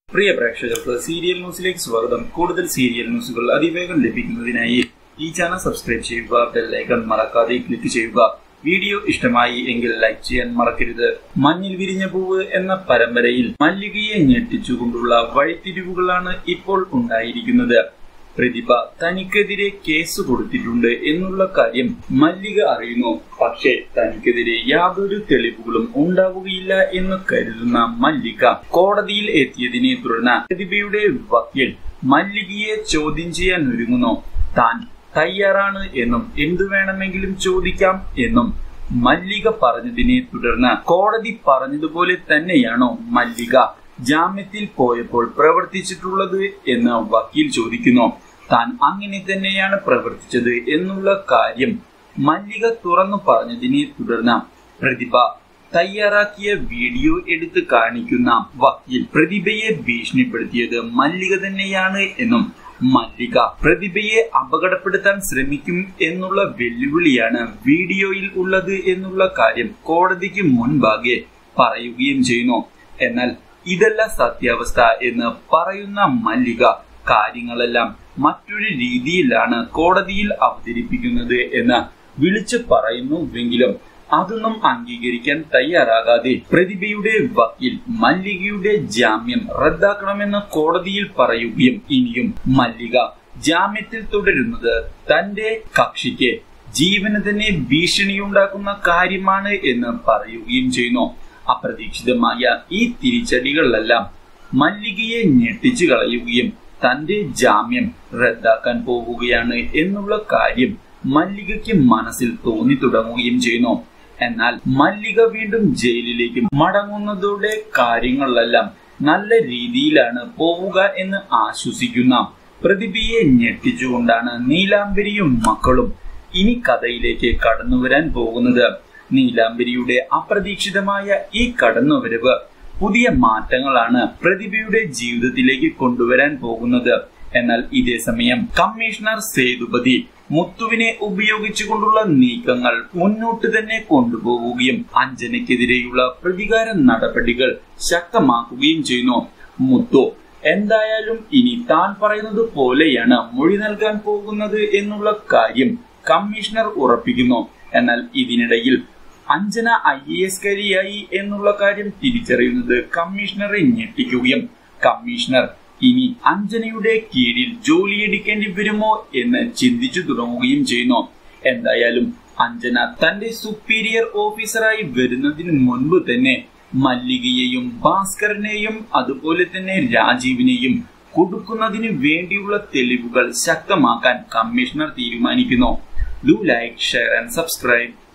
പ്രിയ പ്രേക്ഷകർക്ക് സീരിയൽ ന്യൂസിലേക്ക് സ്വാഗതം കൂടുതൽ സീരിയൽ ന്യൂസുകൾ അതിവേഗം ലഭിക്കുന്നതിനായി ഈ ചാനൽ സബ്സ്ക്രൈബ് ചെയ്യുക ബെല്ലൈക്കൺ മറക്കാതെ ക്ലിക്ക് ചെയ്യുക വീഡിയോ ഇഷ്ടമായി എങ്കിൽ ലൈക്ക് ചെയ്യാൻ മറക്കരുത് മഞ്ഞിൽ വിരിഞ്ഞ പൂവ് എന്ന പരമ്പരയിൽ മല്ലികയെ ഞെട്ടിച്ചുകൊണ്ടുള്ള വഴിത്തിരിവുകളാണ് ഇപ്പോൾ ഉണ്ടായിരിക്കുന്നത് പ്രതിഭ തനിക്കെതിരെ കേസ് കൊടുത്തിട്ടുണ്ട് എന്നുള്ള കാര്യം മല്ലിക അറിയുന്നു പക്ഷേ തനിക്കെതിരെ യാതൊരു തെളിവുകളും ഉണ്ടാവുകയില്ല എന്ന് കരുതുന്ന മല്ലിക കോടതിയിൽ എത്തിയതിനെ തുടർന്ന് പ്രതിഭയുടെ വക്കീൽ മല്ലികയെ ചോദ്യം ചെയ്യാൻ ഒരുങ്ങുന്നു താൻ തയ്യാറാണ് എന്നും എന്തു വേണമെങ്കിലും ചോദിക്കാം എന്നും മല്ലിക പറഞ്ഞതിനെ തുടർന്ന് കോടതി പറഞ്ഞതുപോലെ തന്നെയാണോ മല്ലിക ജാമ്യത്തിൽ പോയപ്പോൾ പ്രവർത്തിച്ചിട്ടുള്ളത് എന്ന് വക്കീൽ ചോദിക്കുന്നു താൻ അങ്ങനെ തന്നെയാണ് പ്രവർത്തിച്ചത് എന്നുള്ള കാര്യം മല്ലിക തുറന്നു പറഞ്ഞതിനെ തുടർന്ന് പ്രതിഭ തയ്യാറാക്കിയ വീഡിയോ എടുത്ത് കാണിക്കുന്ന വക്കീൽ പ്രതിഭയെ ഭീഷണിപ്പെടുത്തിയത് മല്ലിക തന്നെയാണ് എന്നും മല്ലിക പ്രതിഭയെ അപകടപ്പെടുത്താൻ ശ്രമിക്കും എന്നുള്ള വെല്ലുവിളിയാണ് വീഡിയോയിൽ ഉള്ളത് എന്നുള്ള കാര്യം കോടതിക്ക് മുൻപാകെ പറയുകയും ചെയ്യുന്നു എന്നാൽ ഇതല്ല സത്യാവസ്ഥ എന്ന് പറയുന്ന മല്ലിക കാര്യങ്ങളെല്ലാം മറ്റൊരു രീതിയിലാണ് കോടതിയിൽ അവതരിപ്പിക്കുന്നത് എന്ന് വിളിച്ചു പറയുന്നുവെങ്കിലും അതൊന്നും അംഗീകരിക്കാൻ തയ്യാറാകാതെ പ്രതിഭയുടെ വക്കീൽ മല്ലികയുടെ ജാമ്യം റദ്ദാക്കണമെന്ന് കോടതിയിൽ പറയുകയും ഇനിയും മല്ലിക ജാമ്യത്തിൽ തുടരുന്നത് തന്റെ കക്ഷിക്ക് ജീവന് തന്നെ ഭീഷണിയുണ്ടാക്കുന്ന കാര്യമാണ് എന്ന് പറയുകയും ചെയ്യുന്നു അപ്രതീക്ഷിതമായ ഈ തിരിച്ചടികളിലെല്ലാം മല്ലികയെ ഞെട്ടിച്ചു കളയുകയും തന്റെ ജാമ്യം റദ്ദാക്കാൻ പോവുകയാണ് എന്നുള്ള കാര്യം മല്ലികയ്ക്ക് മനസ്സിൽ തോന്നി തുടങ്ങുകയും ചെയ്യുന്നു എന്നാൽ മല്ലിക വീണ്ടും ജയിലിലേക്ക് മടങ്ങുന്നതോടെ കാര്യങ്ങളിലെല്ലാം നല്ല രീതിയിലാണ് പോവുക എന്ന് ആശ്വസിക്കുന്ന പ്രതിഭയെ ഞെട്ടിച്ചുകൊണ്ടാണ് നീലാംബരിയും മക്കളും ഇനി കഥയിലേക്ക് കടന്നുവരാൻ പോകുന്നത് നീലാംബരിയുടെ അപ്രതീക്ഷിതമായ ഈ കടന്നുവരവ് പുതിയ മാറ്റങ്ങളാണ് പ്രതിഭയുടെ ജീവിതത്തിലേക്ക് കൊണ്ടുവരാൻ പോകുന്നത് എന്നാൽ ഇതേ സമയം കമ്മീഷണർ സേതുപതി മുത്തുവിനെ ഉപയോഗിച്ചുകൊണ്ടുള്ള നീക്കങ്ങൾ മുന്നോട്ട് തന്നെ കൊണ്ടുപോവുകയും അഞ്ജനയ്ക്കെതിരെയുള്ള പ്രതികാര നടപടികൾ ശക്തമാക്കുകയും ചെയ്യുന്നു മുത്തു എന്തായാലും ഇനി താൻ പറയുന്നത് പോലെയാണ് മൊഴി നൽകാൻ പോകുന്നത് എന്നുള്ള കാര്യം കമ്മീഷണർ ഉറപ്പിക്കുന്നു എന്നാൽ ഇതിനിടയിൽ അഞ്ജന ഐ എ എസ് കരിയായി എന്നുള്ള കാര്യം തിരിച്ചറിയുന്നത് കമ്മീഷണറെ ഞെട്ടിക്കുകയും കമ്മീഷണർ ഇനി അഞ്ജനയുടെ കീഴിൽ ജോലിയെടുക്കേണ്ടി വരുമോ എന്ന് ചിന്തിച്ചു തുടങ്ങുകയും ചെയ്യുന്നു എന്തായാലും അഞ്ജന തന്റെ സുപ്പീരിയർ ഓഫീസറായി വരുന്നതിന് മുൻപ് തന്നെ മല്ലികയെയും ഭാസ്കരനെയും അതുപോലെ തന്നെ രാജീവിനെയും കൊടുക്കുന്നതിന് വേണ്ടിയുള്ള തെളിവുകൾ ശക്തമാക്കാൻ കമ്മീഷണർ തീരുമാനിക്കുന്നു do like share and subscribe